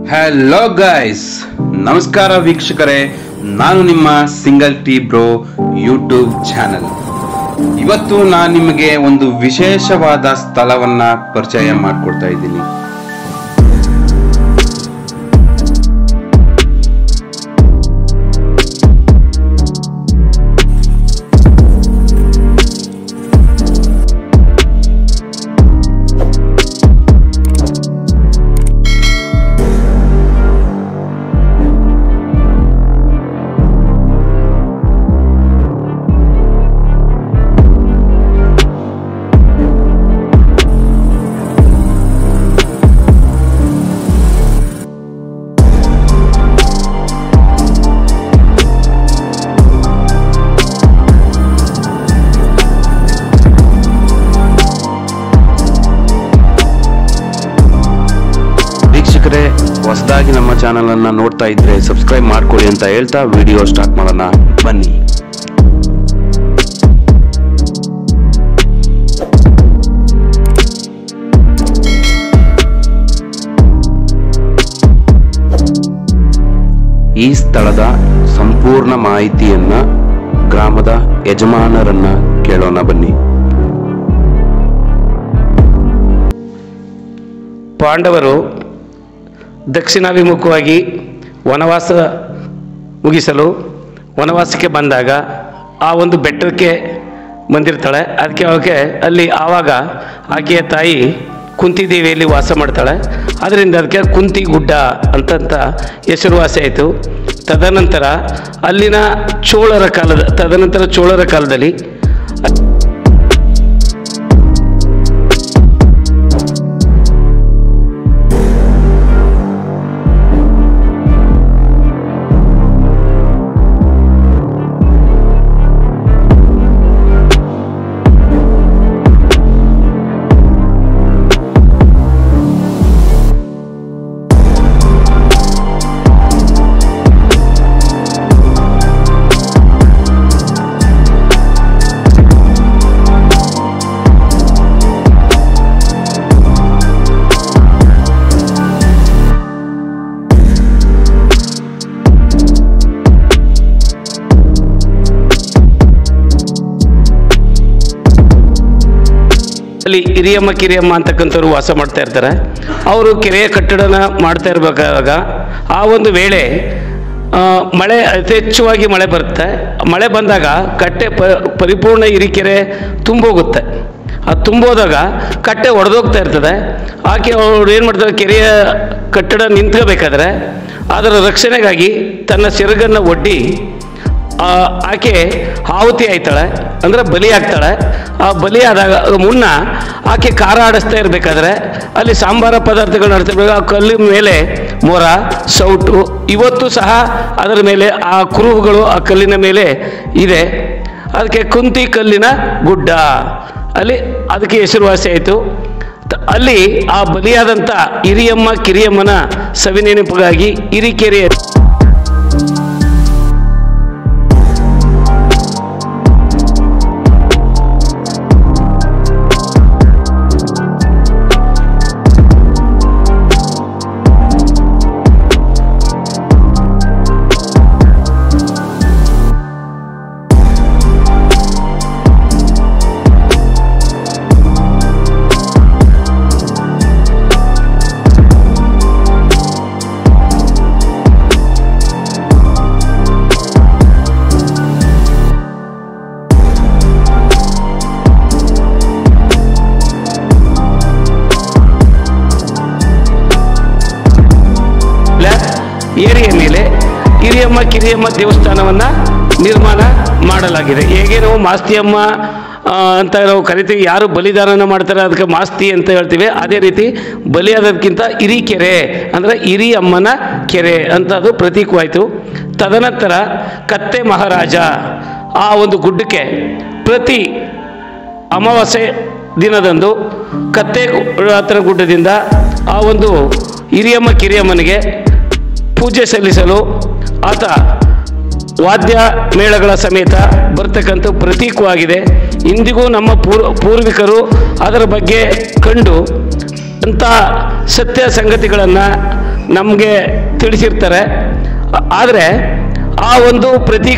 hello guys ನಮಸ್ಕಾರ ವೀಕ್ಷಕರೇ ನಾನು ನಿಮ್ಮ single T bro YouTube channel ಇವತ್ತು ನಾನು ನಿಮಗೆ ಒಂದು ವಿಶೇಷವಾದ ಸ್ಥಳವನ್ನ ಪರಿಚಯ ಮಾಡಿಕೊಡ್ತಾ ಇದ್ದೀನಿ ವೀಕ್ಷಕರೇ ಹೊಸದಾಗಿ ನಮ್ಮ ಚಾನಲ್ ಅನ್ನ ನೋಡ್ತಾ ಇದ್ರೆ ಸಬ್ಸ್ಕ್ರೈಬ್ ಮಾಡ್ಕೊಳ್ಳಿ ಅಂತ ಹೇಳ್ತಾ ವಿಡಿಯೋ ಸ್ಟಾರ್ಟ್ ಮಾಡೋಣ ಬನ್ನಿ ಈ ಸ್ಥಳದ ಸಂಪೂರ್ಣ ಮಾಹಿತಿಯನ್ನ ಗ್ರಾಮದ ಯಜಮಾನರನ್ನ ಕೇಳೋಣ ಬನ್ನಿ ಪಾಂಡವರು ದಕ್ಷಿಣಾಭಿಮುಖವಾಗಿ ವನವಾಸ ಮುಗಿಸಲು ವನವಾಸಕ್ಕೆ ಬಂದಾಗ ಆ ಒಂದು ಬೆಟ್ಟಕ್ಕೆ ಬಂದಿರ್ತಾಳೆ ಅದಕ್ಕೆ ಅವಕ್ಕೆ ಅಲ್ಲಿ ಆವಾಗ ಆಕೆಯ ತಾಯಿ ಕುಂತಿದೇವಿಯಲ್ಲಿ ವಾಸ ಮಾಡ್ತಾಳೆ ಅದರಿಂದ ಅದಕ್ಕೆ ಕುಂತಿ ಗುಡ್ಡ ಅಂತಂತ ಹೆಸರುವಾಸಿ ಆಯಿತು ತದನಂತರ ಅಲ್ಲಿನ ಚೋಳರ ಕಾಲದ ತದನಂತರ ಚೋಳರ ಕಾಲದಲ್ಲಿ ಅಲ್ಲಿ ಹಿರಿಯಮ್ಮ ಕಿರಿಯಮ್ಮ ಅಂತಕ್ಕಂಥವ್ರು ವಾಸ ಮಾಡ್ತಾ ಇರ್ತಾರೆ ಅವರು ಕೆರೆಯ ಕಟ್ಟಡನ ಮಾಡ್ತಾ ಇರಬೇಕಾದಾಗ ಆ ಒಂದು ವೇಳೆ ಆ, ಮಳೆ ಯಥೇಚ್ಛವಾಗಿ ಮಳೆ ಬರುತ್ತೆ ಮಳೆ ಬಂದಾಗ ಕಟ್ಟೆ ಪ ಪರಿಪೂರ್ಣ ಹಿರಿಕೆರೆ ತುಂಬೋಗುತ್ತೆ ಅದು ತುಂಬೋದಾಗ ಕಟ್ಟೆ ಒಡೆದೋಗ್ತಾ ಇರ್ತದೆ ಆಕೆ ಅವ್ರು ಏನು ಮಾಡ್ತಾರೆ ಕೆರೆಯ ಕಟ್ಟಡ ನಿಂತ್ಕೋಬೇಕಾದ್ರೆ ಅದರ ರಕ್ಷಣೆಗಾಗಿ ತನ್ನ ಸೆರಗನ್ನು ಒಡ್ಡಿ ಆ, ಆಕೆ ಆಹುತಿ ಆಯ್ತಾಳೆ ಅಂದರೆ ಬಲಿ ಆಗ್ತಾಳೆ ಆ ಬಲಿ ಆದಾಗ ಮುನ್ನ ಆಕೆ ಖಾರ ಆಡಿಸ್ತಾ ಇರಬೇಕಾದ್ರೆ ಅಲ್ಲಿ ಸಾಂಬಾರ ಪದಾರ್ಥಗಳು ನಡ್ತಿರ್ಬೇಕು ಆ ಕಲ್ಲು ಮೇಲೆ ಮೊರ ಸೌಟು ಇವತ್ತು ಸಹ ಅದರ ಮೇಲೆ ಆ ಕುರುಹುಗಳು ಆ ಕಲ್ಲಿನ ಮೇಲೆ ಇದೆ ಅದಕ್ಕೆ ಕುಂತಿ ಕಲ್ಲಿನ ಗುಡ್ಡ ಅಲ್ಲಿ ಅದಕ್ಕೆ ಹೆಸರುವಾಸಿ ಆಯಿತು ತ- ಅಲ್ಲಿ ಆ ಬಲಿಯಾದಂಥ ಹಿರಿಯಮ್ಮ ಕಿರಿಯಮ್ಮನ ಸವಿನೆನಪಿಗಾಗಿ ಹಿರಿಕೆರೆ ಲ- ಏರಿಯ ಮೇಲೆ ಹಿರಿಯಮ್ಮ ಕಿರಿಯಮ್ಮ ದೇವಸ್ಥಾನವನ್ನು ನಿರ್ಮಾಣ ಮಾಡಲಾಗಿದೆ ಹೇಗೆ ನಾವು ಮಾಸ್ತಿಯಮ್ಮ ಆ, ಅಂತ ನಾವು ಕರಿತೀವಿ ಯಾರು ಬಲಿದಾನನ ಮಾಡ್ತಾರೆ ಅದಕ್ಕೆ ಮಾಸ್ತಿ ಅಂತ ಹೇಳ್ತೀವಿ ಅದೇ ರೀತಿ ಬಲಿಯಾದದಕ್ಕಿಂತ ಹಿರಿಕೆರೆ ಅಂದರೆ ಹಿರಿಯಮ್ಮನ ಕೆರೆ ಅಂತ ಅದು ಪ್ರತೀಕವಾಯಿತು ತದನಂತರ ಕತ್ತೆ ಮಹಾರಾಜ ಆ ಒಂದು ಗುಡ್ಡಕ್ಕೆ ಪ್ರತಿ ಅಮಾವಾಸ್ಯೆ ದಿನದಂದು ಕತ್ತೆ ಹತ್ರ ಗುಡ್ಡದಿಂದ ಆ ಒಂದು ಹಿರಿಯಮ್ಮ ಕಿರಿಯಮ್ಮನಿಗೆ ಪೂಜೆ ಸಲ್ಲಿಸಲು ಆತ ವಾದ್ಯ ಮೇಳಗಳ ಸಮೇತ ಬರ್ತಕ್ಕಂಥ ಪ್ರತೀಕವಾಗಿದೆ ಇಂದಿಗೂ ನಮ್ಮ ಪೂರ್ ಪೂರ್ವಿಕರು ಅದರ ಬಗ್ಗೆ ಕಂಡು ಅಂಥ ಸತ್ಯ ಸಂಗತಿಗಳನ್ನು ನಮಗೆ ತಿಳಿಸಿರ್ತಾರೆ ಆದರೆ ಆ ಒಂದು ಪ್ರತೀಕ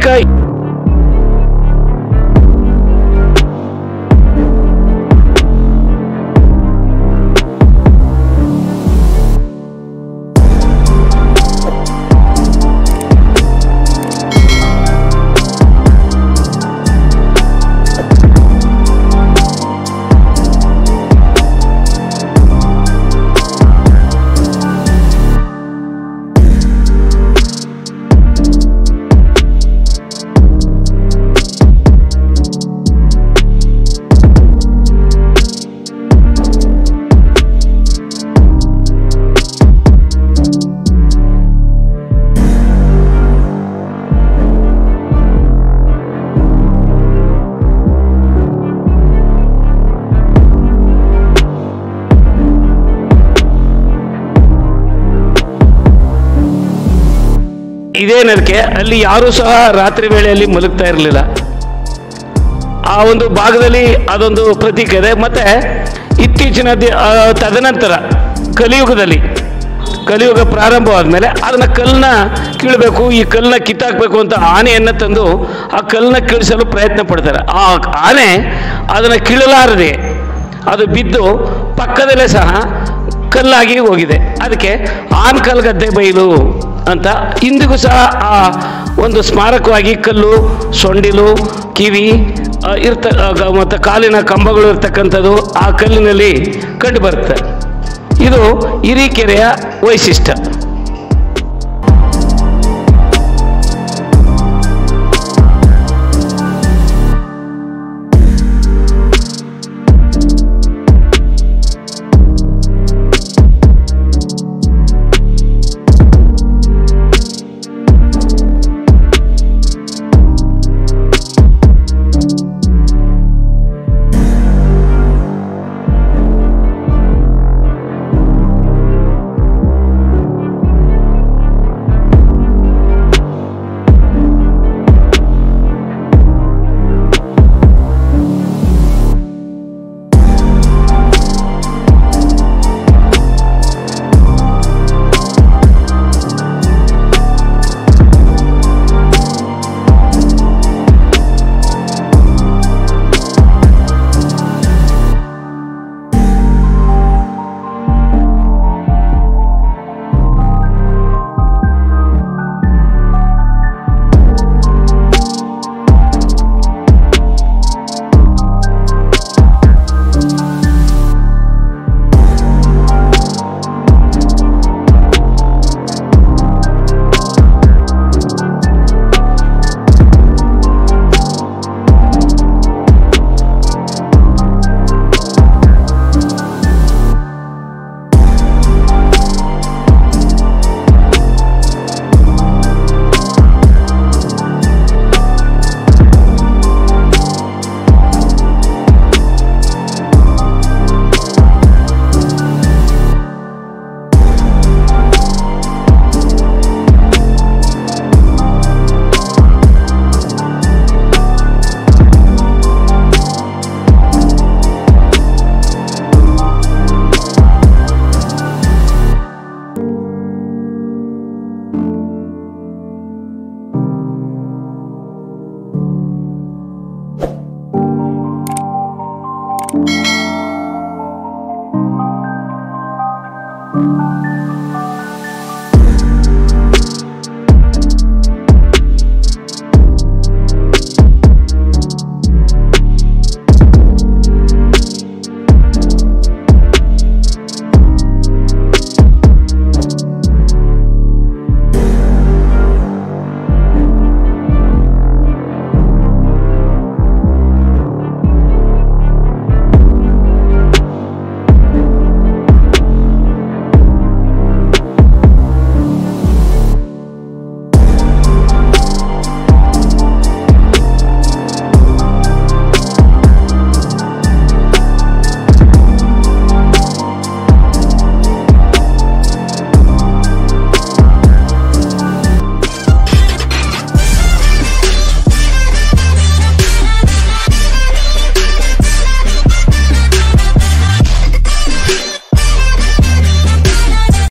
ಇದೇನದಕ್ಕೆ ಅಲ್ಲಿ ಯಾರೂ ಸಹ ರಾತ್ರಿ ವೇಳೆಯಲ್ಲಿ ಮಲಗ್ತಾ ಇರಲಿಲ್ಲ ಆ ಒಂದು ಭಾಗದಲ್ಲಿ ಅದೊಂದು ಪ್ರತೀಕ ಇದೆ ಮತ್ತೆ ಇತ್ತೀಚಿನ ದಿ- ಆ, ತದನಂತರ ಕಲಿಯುಗದಲ್ಲಿ ಕಲಿಯುಗ ಪ್ರಾರಂಭವಾದ್ಮೇಲೆ ಅದನ್ನ ಕಲ್ಲನ್ನ ಕೀಳಬೇಕು ಈ ಕಲ್ಲನ್ನ ಕಿತ್ತಾಕ್ಬೇಕು ಅಂತ ಆನೆಯನ್ನು ತಂದು ಆ ಕಲ್ಲನ್ನ ಕೀಳಿಸಲು ಪ್ರಯತ್ನ ಪಡ್ತಾರೆ ಆ ಆನೆ ಅದನ್ನು ಕೀಳಲಾರದೆ ಅದು ಬಿದ್ದು ಪಕ್ಕದಲ್ಲೇ ಸಹ ಕಲ್ಲಾಗಿ ಹೋಗಿದೆ ಅದಕ್ಕೆ ಆನ್ಕಲ್ ಗದ್ದೆ ಬೈಲು ಅಂತ ಇಂದಿಗೂ ಸಹ ಆ ಒಂದು ಸ್ಮಾರಕವಾಗಿ ಕಲ್ಲು ಸೊಂಡಿಲು ಕಿವಿ ಆ, ಇರ್ತ ಆ, ಗ- ಮತ್ತು ಕಾಲಿನ ಕಂಬಗಳು ಇರ್ತಕ್ಕಂಥದ್ದು ಆ ಕಲ್ಲಿನಲ್ಲಿ ಕಂಡು ಬರುತ್ತೆ ಇದು ಹಿರೀಕೆರೆಯ ವೈಶಿಷ್ಟ್ಯ